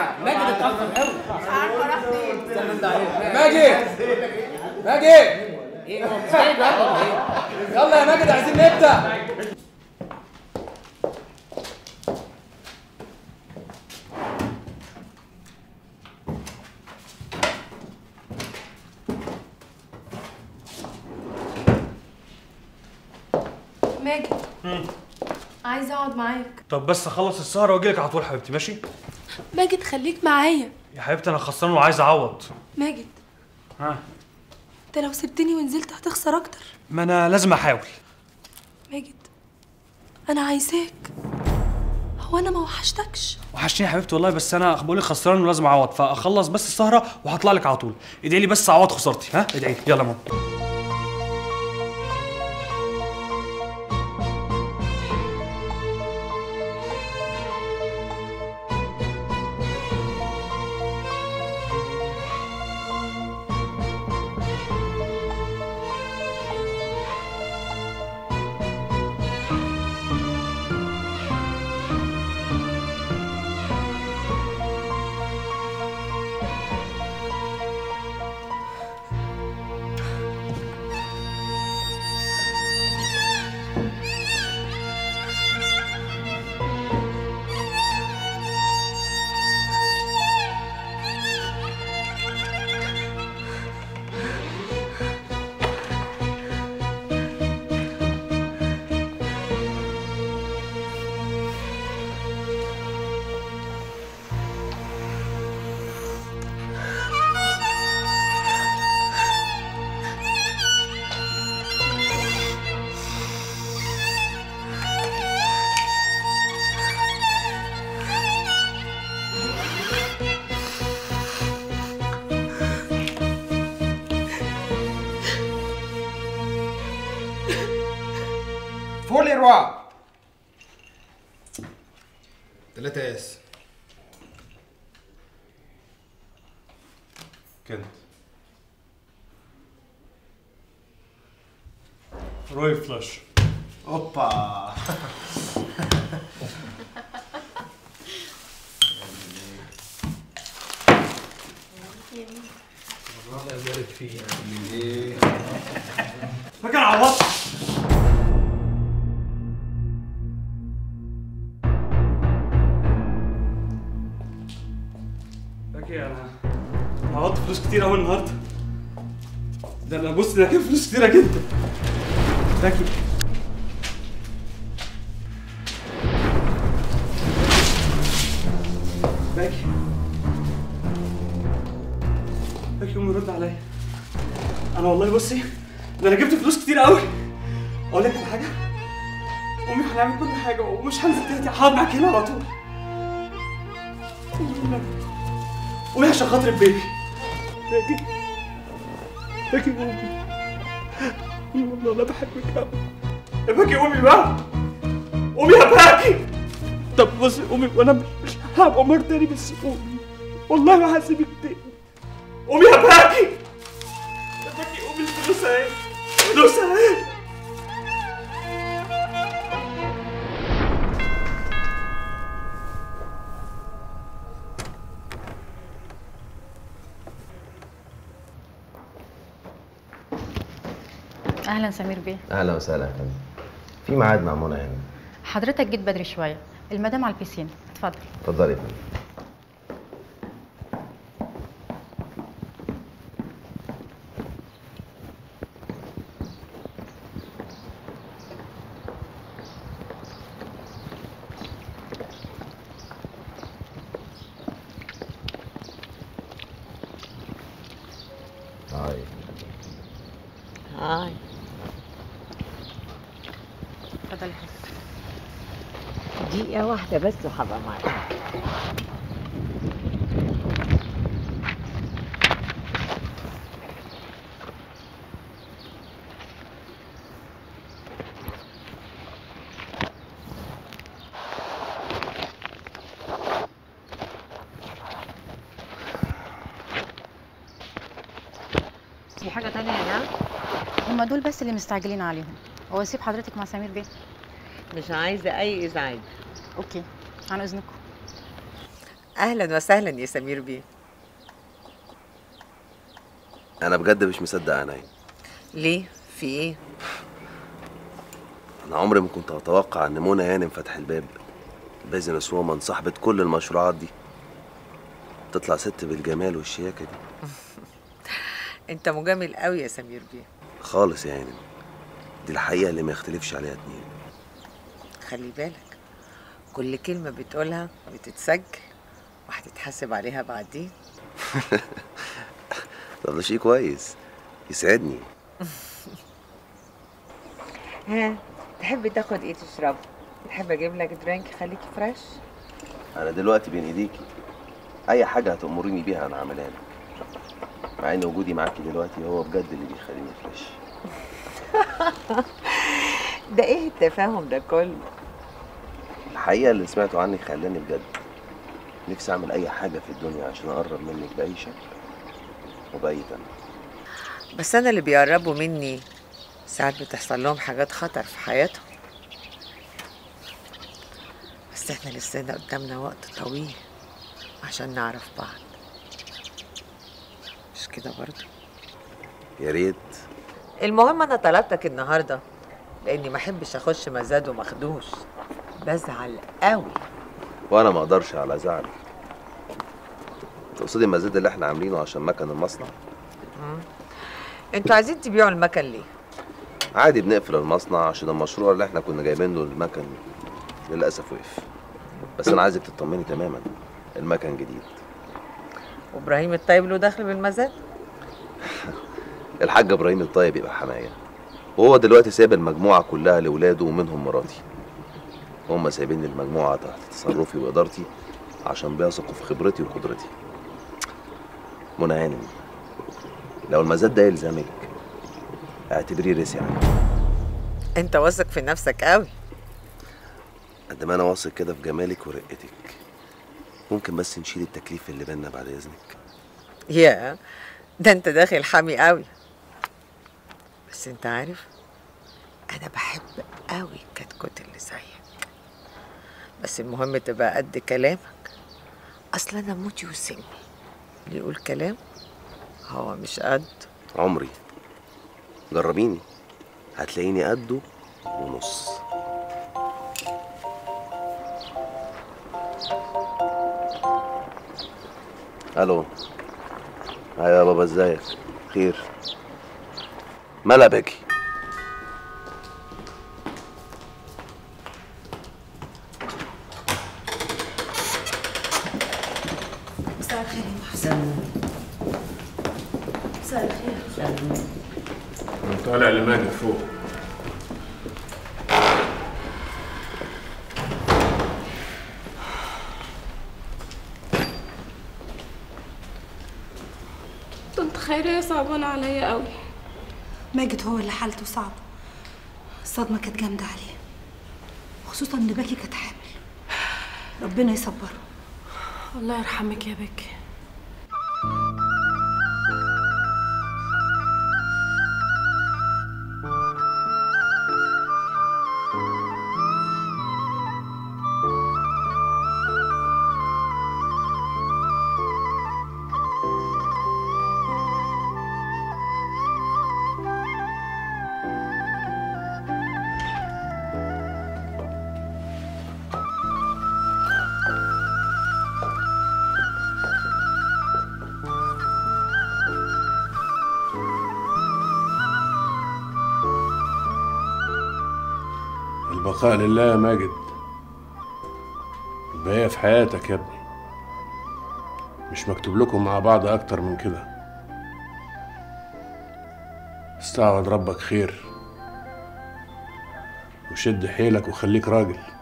ماجد اتاخر قوي مش عارفه راح فين استنى انت عليك ماجد ماجد ايه هو مش جاي بقى ولا ايه؟ يلا يا ماجد عايزين نبدا ماجد عايزه اقعد معاك طب بس اخلص السهره واجي لك على طول حبيبتي ماشي ماجد خليك معايا يا حبيبتي انا خسران وعايز اعوض ماجد ها انت لو سبتني ونزلت هتخسر اكتر ما انا لازم احاول ماجد انا عايزاك هو انا ما وحشتكش وحشتني يا حبيبتي والله بس انا بقول لك خسران ولازم اعوض فاخلص بس السهره وهطلع لك على طول ادعي لي بس اعوض خسارتي ها ادعي لي يلا ماما فولي روا ثلاثة اس كنت روي فلاش اوبا فاكر عوضت فاكر انا أنا عوضت فلوس كتير قوي النهارده ده انا بص ده كان فلوس كتيره جدا فاكر باكي باكي قومي رد عليا انا والله بصي ده انا جبت فلوس كتير قوي اقول لك على حاجه امي هنعمل كل حاجه ومش هنزل تاني هقعد معاك هنا على طول قومي والنبي. قومي عشان خاطر البيبي باكي باكي قومي قومي والله انا بحبك قوي يا باكي قومي بقى قومي يا باكي طب بصي قومي وانا مش مش هبقى مر تاني بس قومي والله ما هسيبك تاني قومي يا باكي يا باكي قومي الفلوس اهي الفلوس اهي اهلا سمير بيه اهلا وسهلا يا فندم في ميعاد مع منى هنا حضرتك جيت بدري شويه المدام على البيسين اتفضل اتفضلي يا فندم هاي هاي اتفضل يا حضرتك دقيقة واحدة بس وهبقى معاك في حاجة تانية يا جماعة؟ هما دول بس اللي مستعجلين عليهم هو اسيب حضرتك مع سمير بيه مش عايزة أي إزعاج اوكي عن اذنكم اهلا وسهلا يا سمير بيه انا بجد مش مصدق عيني ليه في ايه انا عمري ما كنت اتوقع ان منى هانم فتح الباب بيزنس وومن صاحبة كل المشروعات دي تطلع ست بالجمال والشياكة دي انت مجامل قوي يا سمير بيه خالص يا هانم دي الحقيقة اللي ما يختلفش عليها اتنين خلي بالك كل كلمة بتقولها بتتسجل وهتتحاسب عليها بعدين طب ده شيء كويس يسعدني ها تحب تاخد ايه تشربه تحب اجيب لك درينك يخليك فريش انا دلوقتي بين ايديكي اي حاجة هتأمريني بيها انا هعملها لك مع ان وجودي معاكي دلوقتي هو بجد اللي بيخليني فريش ده ايه التفاهم ده كله الحقيقة اللي سمعته عنك خلاني بجد نفسي اعمل اي حاجة في الدنيا عشان اقرب منك بأي شكل وبأي تمن بس انا اللي بيقربوا مني ساعات بتحصل لهم حاجات خطر في حياتهم بس احنا لسه قدامنا وقت طويل عشان نعرف بعض مش كده برضه يا ريت المهم انا طلبتك النهارده لاني ما احبش اخش مزاد ومخدوش بزعل قوي وانا ما اقدرش على زعلك تقصدي المزاد اللي احنا عاملينه عشان مكن المصنع انتوا عايزين تبيعوا المكن ليه عادي بنقفل المصنع عشان المشروع اللي احنا كنا جايبين له المكن للاسف وقف بس انا عايزك تطمني تماما المكن جديد وابراهيم الطيب له دخل بالمزاد الحاج ابراهيم الطيب يبقى حمايه وهو دلوقتي سايب المجموعه كلها لاولاده ومنهم مراتي هم سايبين المجموعه تحت تصرفي وادارتي عشان بيثقوا في خبرتي وقدرتي منى هانم لو المزاد ده يلزمك اعتبريه رسي عليك انت واثق في نفسك قوي قد ما انا واثق كده في جمالك ورقتك ممكن بس نشيل التكليف اللي بينا بعد اذنك يا ده انت داخل حامي قوي بس انت عارف انا بحب قوي الكتكوت اللي زيك بس المهم تبقى قد كلامك اصل انا موتي وسمي اللي يقول كلام هو مش قد عمري جربيني هتلاقيني قده ونص الو ايوه يا بابا ازيك خير ملا بكي مساء الخير يا محسن مساء الخير انا طالع لماجد فوق طنط خيرية صعبانة عليا قوي ماجد هو اللي حالته صعبة الصدمة كانت جامدة عليه خصوصا ان باكي كانت حامل ربنا يصبره الله يرحمك يا بكي البقاء لله يا ماجد البقية في حياتك يا ابني مش مكتوب لكم مع بعض أكتر من كده استعوض ربك خير وشد حيلك وخليك راجل